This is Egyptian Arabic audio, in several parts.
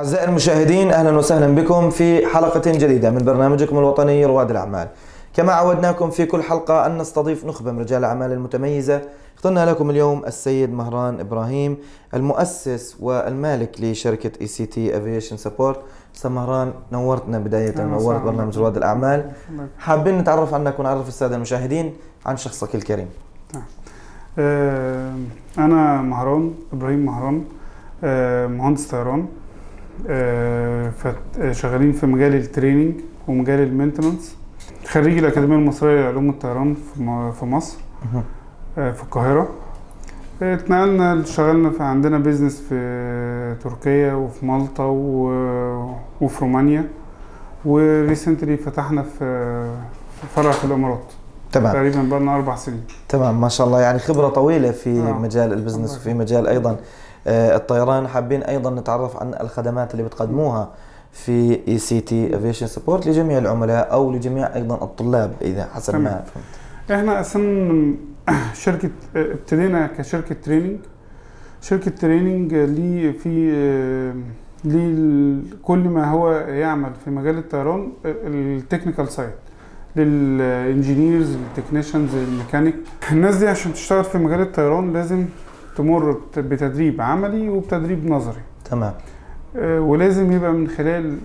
أعزائي المشاهدين أهلا وسهلا بكم في حلقة جديدة من برنامجكم الوطني رواد الأعمال كما عودناكم في كل حلقة أن نستضيف نخبة من رجال الأعمال المتميزة اخترنا لكم اليوم السيد مهران إبراهيم المؤسس والمالك لشركة اي سي تي افيشن سبورت استاذ مهران نورتنا بداية نورت برنامج رواد الأعمال حابين نتعرف عنك ونعرف السادة المشاهدين عن شخصك الكريم آه، أنا مهران إبراهيم مهران آه، مهندس طيران آه، فت- شغالين في مجال التريننج ومجال المينتنانس خريج الأكاديمية المصرية لعلوم الطيران في م- في مصر آه، في القاهرة آه، اتنقلنا اشتغلنا في عندنا بيزنس في تركيا وفي مالطا و- وفي رومانيا وريسنتلي فتحنا في في فرع في الإمارات تمام تقريبا بقالنا أربع سنين تمام ما شاء الله يعني خبرة طويلة في آه. مجال البزنس الله وفي مجال أيضا آه، الطيران حابين أيضا نتعرف عن الخدمات اللي بتقدموها في اي سي تي افيشن سبورت لجميع العملاء او لجميع ايضا الطلاب اذا حسب ما تمام. فهمت احنا اصلا شركه ابتدينا كشركه تريننج شركه تريننج ليه في ليه ال- كل ما هو يعمل في مجال الطيران التكنيكال سايد للانجينيرز التكنيشنز الميكانيك الناس دي عشان تشتغل في مجال الطيران لازم تمر بتدريب عملي وبتدريب نظري تمام آه، ولازم يبقى من خلال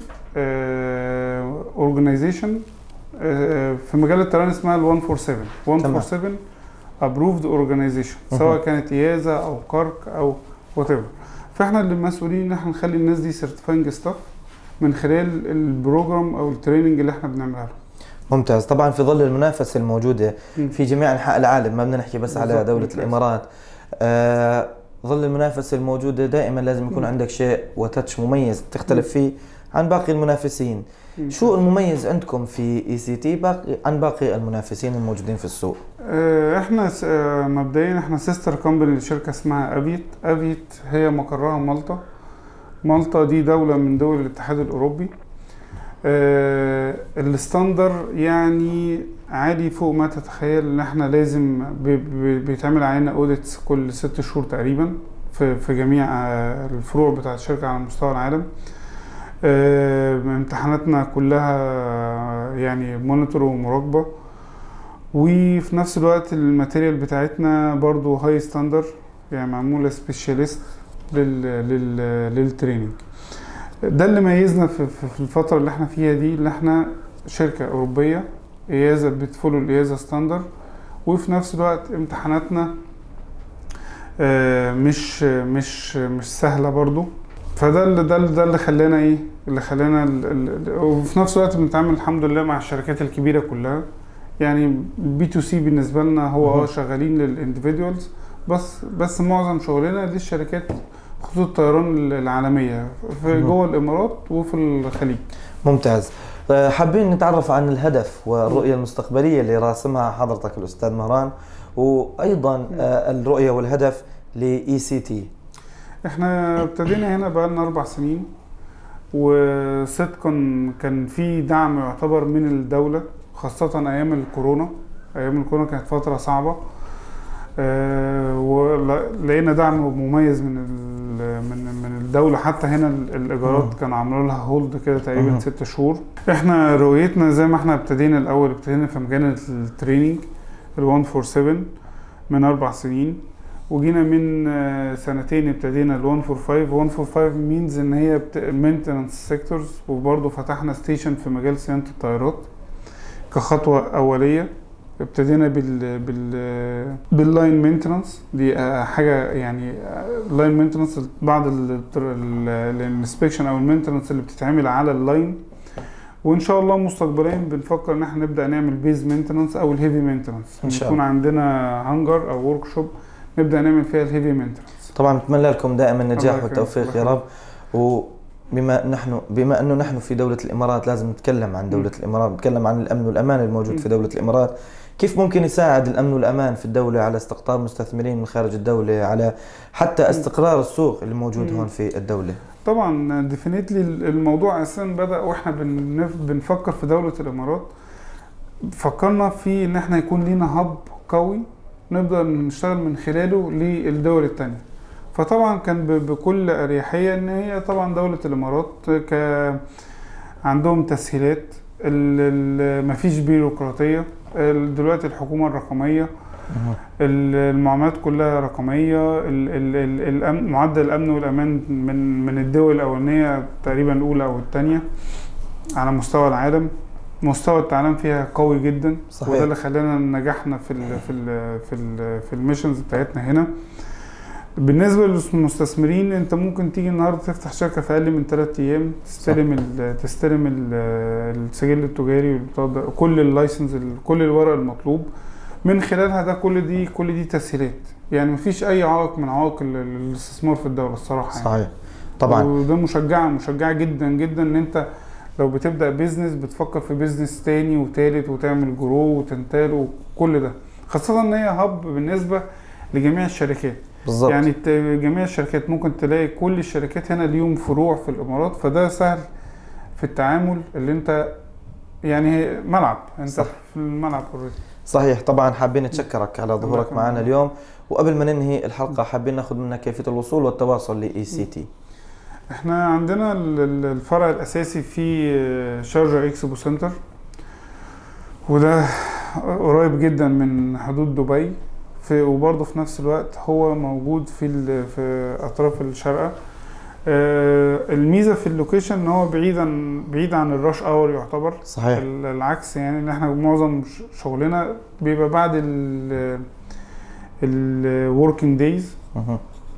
اورجنايزيشن في مجال الطيران اسمها ال 147 147 ابروفد اورجنايزيشن سواء كانت ايازا او كارك او وات ايفر فاحنا اللي مسؤولين ان احنا نخلي الناس دي سيرتيفاينج ستاف من خلال البروجرام او التريننج اللي احنا بنعملها لهم ممتاز طبعا في ظل المنافسه الموجوده مم. في جميع انحاء العالم ما بدنا نحكي بس على بالضبط، دوله ممتاز. الامارات آه ظل المنافسه الموجوده دائما لازم يكون مم. عندك شيء وتاتش مميز تختلف فيه عن باقي المنافسين مم. شو المميز عندكم في اي سي تي باقي عن باقي المنافسين الموجودين في السوق آه، احنا س- آه، مبدئيا احنا سيستر كومباني لشركه اسمها افيت افيت هي مقرها مالطا مالطا دي دوله من دول الاتحاد الاوروبي آه، الستاندر يعني عالي فوق ما تتخيل ان احنا لازم بي- بي- بيتعمل علينا اوديتس كل ست شهور تقريبا في في جميع آه، الفروع بتاعت الشركه على مستوى العالم آه، امتحاناتنا كلها يعني مونيتور ومراقبه وفي نفس الوقت الماتيريال بتاعتنا برضو هاي ستاندر يعني معمولة سبيشاليست لل لل للتريننج ده اللي ميزنا في, في, في الفترة اللي احنا فيها دي اللي احنا شركة أوروبية إيازة بتفولو الإيازة ستاندر وفي نفس الوقت امتحاناتنا آه، مش مش مش سهلة برضو فده اللي ده اللي ده اللي خلانا ايه اللي خلانا ال- ال- وفي نفس الوقت بنتعامل الحمد لله مع الشركات الكبيرة كلها يعني بي تو سي بالنسبه لنا هو اه مهم. شغالين للاندفيدوالز بس بس معظم شغلنا للشركات خطوط الطيران العالميه في مهم. جوه الامارات وفي الخليج ممتاز آه، حابين نتعرف عن الهدف والرؤيه المستقبليه اللي راسمها حضرتك الاستاذ مهران وايضا آه، الرؤيه والهدف لاي سي تي احنا ابتدينا هنا بقالنا اربع سنين وصدقا كان في دعم يعتبر من الدوله خاصه ايام الكورونا ايام الكورونا كانت فتره صعبه آه، ولقينا دعم مميز من ال- من من الدوله حتى هنا ال- مم. الايجارات كانوا عاملين لها هولد كده تقريبا مم. ست شهور احنا رؤيتنا زي ما احنا ابتدينا الاول ابتدينا في مجال التريننج ال 147 من اربع سنين وجينا من آه، سنتين ابتدينا ال 145 145 مينز ان هي مينتنس سيكتورز وبرضه فتحنا ستيشن في مجال صيانه الطيارات كخطوه اوليه ابتدينا بال بال باللاين مينتنس دي آه، حاجه يعني اللاين مينتنس بعض الانسبكشن او المينتنس اللي بتتعمل على اللاين وان شاء الله مستقبليا بنفكر ان احنا نبدا نعمل بيز مينتنس او الهيفي مينتنس إن شاء يكون الله. عندنا هانجر او ورك شوب نبدا نعمل فيها الهيفي مينتنس طبعا بتمنى لكم دائما النجاح الله يكرمك، والتوفيق الله يا يكرمك. رب وبما نحن بما انه نحن في دوله الامارات لازم نتكلم عن دوله الامارات نتكلم عن الامن والامان الموجود في دوله الامارات كيف ممكن يساعد الامن والامان في الدوله على استقطاب مستثمرين من خارج الدوله على حتى استقرار السوق اللي موجود مم. هون في الدوله طبعا ديفينيتلي الموضوع اساسا بدا واحنا بنف- بنفكر في دوله الامارات فكرنا في ان احنا يكون لينا هب قوي نقدر نشتغل من خلاله للدول التانية فطبعا كان ب- بكل اريحيه ان هي طبعا دوله الامارات ك عندهم تسهيلات ال- ال- مفيش بيروقراطيه ال- دلوقتي الحكومه الرقميه ال- المعاملات كلها رقميه ال- ال- ال- الأمن معدل الامن والامان من من الدول الاولانيه تقريبا الاولى او الثانيه على مستوى العالم مستوى التعليم فيها قوي جدا صحيح. وده اللي خلانا نجحنا في ال في ال في ال في الميشنز بتاعتنا هنا بالنسبه للمستثمرين انت ممكن تيجي النهارده تفتح شركه في اقل من 3 ايام تستلم ال تستلم ال السجل التجاري والبطاقة ده، كل اللايسنس ال- كل الورق المطلوب من خلالها ده كل دي كل دي تسهيلات يعني مفيش اي عائق من عوائق ال- ال- الاستثمار في الدوله الصراحه يعني. صحيح طبعا وده مشجعه مشجعه جدا جدا ان انت لو بتبدا بيزنس بتفكر في بيزنس تاني وتالت وتعمل جرو وتنتال وكل ده خاصه ان هي هب بالنسبه لجميع الشركات بالضبط يعني ت- جميع الشركات ممكن تلاقي كل الشركات هنا ليهم فروع في الامارات فده سهل في التعامل اللي انت يعني هي ملعب انت صح. في الملعب اوريدي صحيح طبعا حابين نتشكرك على ظهورك يكرمك. معنا اليوم وقبل ما ننهي الحلقه حابين ناخذ منك كيفيه الوصول والتواصل لاي سي تي احنا عندنا ال- ال- الفرع الاساسي في شارجة اكسبو سنتر وده قريب جدا من حدود دبي في وبرضه في نفس الوقت هو موجود في ال- في اطراف الشارقة آه، الميزه في اللوكيشن ان هو بعيد عن بعيد عن الراش اور يعتبر صحيح ال- العكس يعني ان احنا معظم ش- شغلنا بيبقى بعد ال الوركينج دايز مهم.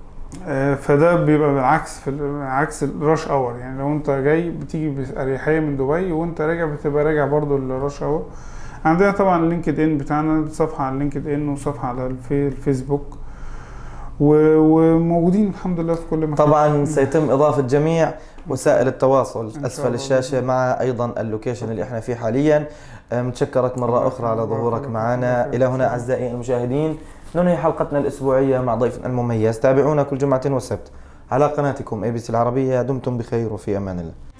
فده بيبقى بالعكس في ال- عكس الراش اور يعني لو انت جاي بتيجي باريحيه من دبي وانت راجع بتبقى راجع برضو الراش اور عندنا طبعا اللينكد ان بتاعنا صفحه على اللينكد ان وصفحه على الفي- الفيسبوك و- وموجودين الحمد لله في كل مكان طبعا سيتم اضافه جميع وسائل التواصل شاء اسفل الله. الشاشه مع ايضا اللوكيشن اللي احنا فيه حاليا أه، متشكرك مره الله اخرى على يخليك. ظهورك الله معنا يخليك. الى هنا اعزائي المشاهدين ننهي حلقتنا الاسبوعيه مع ضيفنا المميز تابعونا كل جمعه وسبت على قناتكم اي بي سي العربيه دمتم بخير وفي امان الله